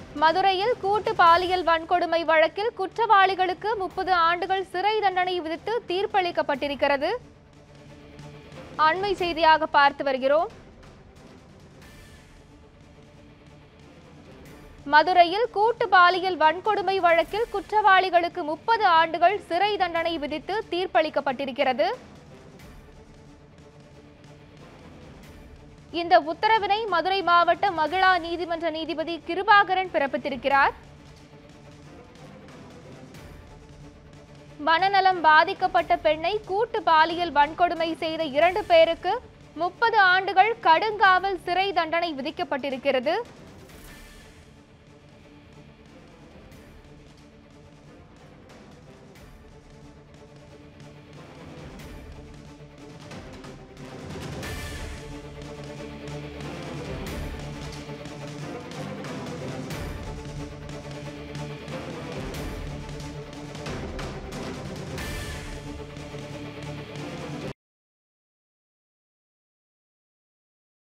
மதுரையில் கூட்டு பாலியல் வன்கொடுமை வழக்கில் குற்றவாளிகளுக்கு முப்பது ஆண்டுகள் சிறை தண்டனை விதித்து தீர்ப்பளிக்கப்பட்டிருக்கிறது அண்மை செய்தியாக பார்த்து வருகிறோம் மதுரையில் கூட்டு பாலியல் வன்கொடுமை வழக்கில் குற்றவாளிகளுக்கு முப்பது ஆண்டுகள் சிறை தண்டனை விதித்து தீர்ப்பளிக்கப்பட்டிருக்கிறது இந்த உத்தரவினை மதுரை மாவட்ட மகிழா நீதிமன்ற நீதிபதி கிருபாகரன் பிறப்பித்திருக்கிறார் மனநலம் பாதிக்கப்பட்ட பெண்ணை கூட்டு பாலியல் வன்கொடுமை செய்த இரண்டு பேருக்கு முப்பது ஆண்டுகள் கடுங்காவல் சிறை தண்டனை விதிக்கப்பட்டிருக்கிறது